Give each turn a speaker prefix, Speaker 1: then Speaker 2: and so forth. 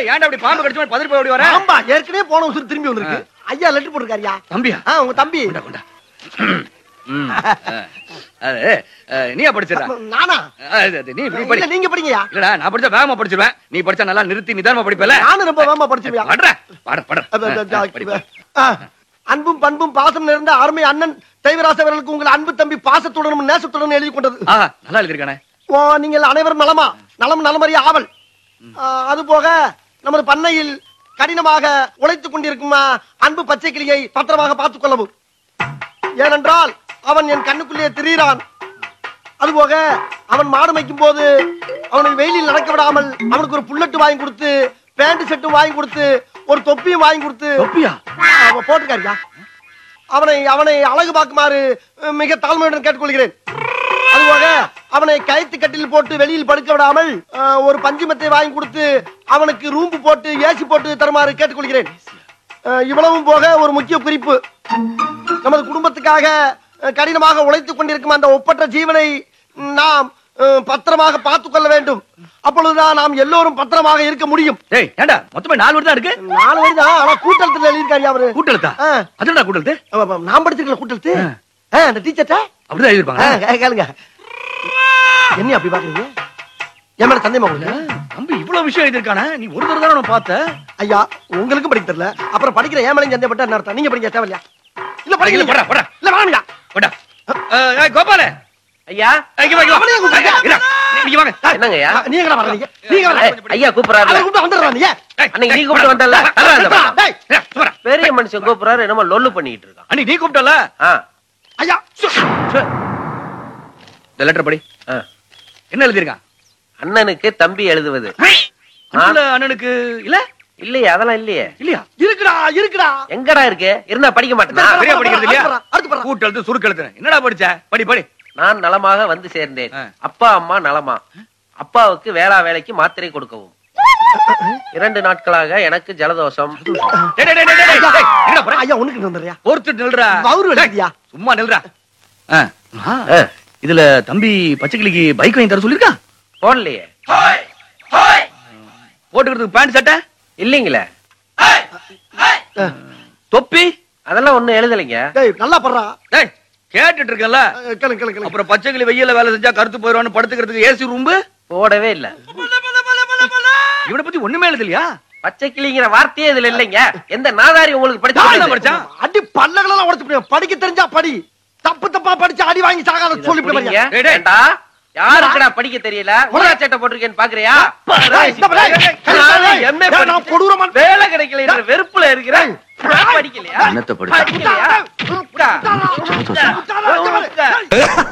Speaker 1: டேய் ஏன்டா அப்படி பாம்பு கடிச்ச மாதிரி பதறி போய் ஓடி வர
Speaker 2: ஆம்பா ஏற்கனவே போன உசுறு திரும்பி வந்திருக்கு ஐயா லெட்டர் போட்டிருக்காருயா
Speaker 1: தம்பியா
Speaker 2: ஆ உங்க தம்பி
Speaker 1: கொண்டா கொண்டா ம், ஆ. அது அஹ், நீயா படிச்சிடா
Speaker 2: நானா
Speaker 1: நீ நீ படி
Speaker 2: இல்ல நீங்க படிங்கயா
Speaker 1: இல்லடா நான் படிச்சா வேகமா படிச்சிருவேன் நீ படிச்சா நல்லா நிறுத்தி நிதானமா படிப்பல
Speaker 2: நானும் ரொம்ப வேகமா படிச்சுவியா
Speaker 1: படுற பட பட
Speaker 2: அப்ப, அப்ப,
Speaker 1: ஆ, படி, படி.
Speaker 2: ஆ, அன்பும் பண்பும் பாசம் நிறைந்த அருமை அண்ணன் தெய்வராச அவர்களுக்கு உங்கள் அன்பு தம்பி பாசத்துடனும் நேசத்துடனும் எழுதி கொண்டது
Speaker 1: ஆ நல்லா எழுதிருக்கானே
Speaker 2: ஓ நீங்கள் அனைவரும் நலமா நலம் நலமறிய ஆவல் ஆ, அது போக நமது பண்ணையில் கடினமாக உழைத்துக் கொண்டிருக்கும் ஆ, அன்பு பச்சை கிளியை பத்திரமாக பார்த்துக் கொள்ளவும் ஏனென்றால் அவன் என் கண்ணுக்குள்ளே திரியிறான் அதுபோக அவன் மாடு மேய்க்கும் போது அவனை வெயிலில் நடக்க விடாமல் அவனுக்கு ஒரு புல்லட்டு வாங்கி கொடுத்து பேண்ட் செட்டும் வாங்கி கொடுத்து ஒரு தொப்பியும் வாங்கி கொடுத்து
Speaker 1: தொப்பியா
Speaker 2: அவன் போட்டுக்காரியா அவனை அவனை அழகு பார்க்குமாறு அஹ், மிக தாழ்மையுடன் கேட்டுக்கொள்கிறேன் அதுபோக அவனை கயத்து கட்டில் போட்டு வெளியில் படுக்க விடாமல் அஹ், ஒரு பஞ்சுமத்தை வாங்கி கொடுத்து அவனுக்கு ரூம்பு போட்டு ஏசி போட்டு தருமாறு கேட்டுக்கொள்கிறேன் அஹ், இவ்வளவும் போக ஒரு முக்கிய குறிப்பு நமது குடும்பத்துக்காக அஹ், கடினமாக உழைத்துக் கொண்டிருக்கும் அந்த ஒப்பற்ற ஜீவனை நாம் அஹ், பத்திரமாக பார்த்துக் கொள்ள வேண்டும் அப்பொழுதுதான் நாம் எல்லோரும் பத்திரமாக இருக்க முடியும்
Speaker 1: டேய் ஏன்டா மொத்தமே நாலு வருடம் இருக்கு
Speaker 2: நாலு வயது தான் ஆனா கூட்டத்தில் எழுதியிருக்காரு அவரு
Speaker 1: கூட்டெழுத்தா
Speaker 2: ஆ.
Speaker 1: அதுடா கூட்டெழுத்து
Speaker 2: ஆமா, ஆமா, நான் படிச்சிருக்கல கூட்டத்து
Speaker 1: ஆ.
Speaker 2: அந்த டீச்சர்ட்ட
Speaker 1: அப்படிதான் எழுதிருப்பாங்க
Speaker 2: கேளுங்க என்ன அப்படி பாக்குறீங்க என் மேல சந்தேகமா உங்களுக்கு
Speaker 1: தம்பி இவ்வளவு விஷயம் எழுதிருக்கானே நீ ஒரு தடவை தானே அவனை பார்த்த
Speaker 2: ஐயா உங்களுக்கும் படிக்க தெரியல அப்புறம் படிக்கிற ஏன் மேலே சந்தேகப்பட்ட என்ன அர்த்தம் நீங்க படிக்க தேவையில்லையா இல்ல
Speaker 1: இல்ல,
Speaker 2: படிக்கல
Speaker 1: போடா, போடா.
Speaker 2: இல்ல வேணாம்யா
Speaker 1: போடா அஹ், ஏய், கோபாலு
Speaker 3: ஐயா
Speaker 1: ஏய், இங்க வா, இங்க வா.
Speaker 2: அப்படியே கூப்பிடுங்க.
Speaker 1: ஏய், இருடா. நீ- நீங்க வாங்க
Speaker 3: என்னங்க ஐயா
Speaker 2: நீங்க வர்றீங்க நீங்க
Speaker 3: ஏய்,
Speaker 2: வர்றீங்க
Speaker 3: ஐயா கூப்பிடுறாரு
Speaker 2: அதை கூப்பிட்டு வந்துடுறா நீ
Speaker 1: ஏய்,
Speaker 3: அன்னைக்கு நீ
Speaker 1: ஏய்,
Speaker 3: கூப்பிட்டு வந்தல்ல
Speaker 1: போடா,
Speaker 3: தர்றா இந்த
Speaker 1: போடா.
Speaker 3: பக்கம்.
Speaker 2: டேய்
Speaker 1: ஏய், சும்மாடா.
Speaker 3: பெரிய மனுஷன் கூப்பிடுறாரு என்னமோ லொல்லு பண்ணிட்டு இருக்கான்
Speaker 1: அன்னைக்கு நீ கூப்பிட்டல
Speaker 3: ஆ,
Speaker 2: ஐயா சு.
Speaker 1: இந்த லெட்டர் படி
Speaker 3: ஆ.
Speaker 1: என்ன எழுதிருக்கான்
Speaker 3: அண்ணனுக்கு தம்பி எழுதுவது
Speaker 1: அன்புள்ள அண்ணனுக்கு இல்ல
Speaker 3: இல்லையே அதெல்லாம் இல்லையே
Speaker 1: இல்லையா
Speaker 2: இருக்குடா இருக்குடா
Speaker 3: எங்கடா இருக்கு இருந்தா படிக்க மாட்டேனா
Speaker 1: சரியா படிக்கிறது இல்லையா
Speaker 2: அடுத்து போறா, அடுத்து போறா.
Speaker 1: கூட்டெழுத்து சுருக்கெழுத்து என்னடா படிச்ச படி படி
Speaker 3: நான் நலமாக வந்து சேர்ந்தேன்
Speaker 1: ஆ.
Speaker 3: அப்பா அம்மா நலமா அப்பாவுக்கு வேளா வேலைக்கு மாத்திரை கொடுக்கவும் இரண்டு நாட்களாக எனக்கு ஜலதோஷம்
Speaker 1: டேய், டேய், டேய், டேய், டேய், டேய், எங்கடா போற?
Speaker 2: ஐயா உனக்கு வந்துடுறியா
Speaker 1: பொறுத்துட்டு நில்றா
Speaker 2: வவுறு
Speaker 1: டேய்,
Speaker 2: வலிக்குதியா?
Speaker 1: சும்மா நில்றா ஆ, ஆ,
Speaker 3: ஆ,
Speaker 1: இதுல தம்பி பச்சைக்கிளிக்கு பைக் வாங்கி தர சொல்லிருக்கா
Speaker 3: போடலையே
Speaker 1: போட்டுக்கிறதுக்கு பேண்ட் சட்டை
Speaker 3: இல்லைங்களே
Speaker 1: தொப்பி
Speaker 3: அதெல்லாம் ஒண்ணும் எழுதலைங்க
Speaker 2: டேய் நல்லா படுறா
Speaker 1: டேய் கேட்டுட்டு இருக்கேன்ல
Speaker 2: அஹ், கேளுங்க கேளுங்க கேளுங்க
Speaker 1: அப்புறம் பச்சைக்கிளி வெயில்ல வேலை செஞ்சா கருத்து போயிடுவான்னு படுத்துக்கிறதுக்கு ஏசி ரூம்பு
Speaker 3: போடவே இல்ல
Speaker 1: இவனை பத்தி ஒண்ணுமே எழுதலையா
Speaker 3: பச்சை கிளிங்கிற வார்த்தையே இதுல இல்லைங்க எந்த நாதாரி உங்களுக்கு
Speaker 1: யாருடா
Speaker 3: படிச்சு
Speaker 1: படிச்சான்?
Speaker 2: அடி பல்லகளெல்லாம் உடைச்சு போடுவேன். படிக்க தெரிஞ்சா படி தப்பு தப்பா படிச்சு அடி வாங்கி சாகாத சொல்லி
Speaker 3: புடிங்க.
Speaker 1: டேய், டேய்.
Speaker 3: ஏண்டா யாருக்குடா படிக்க தெரியல ஊதா சட்டை போட்டிருக்கேன்னு பாக்குறியா நானும் MA
Speaker 2: நான் கொடூரமான
Speaker 3: வேலை கிடைக்கல என்ற வெறுப்புல இருக்கிறேன் நான் படிக்கலையா
Speaker 1: என்னத்தை படிச்சா?
Speaker 3: படிக்கலையா? உட்கா. உட்கா.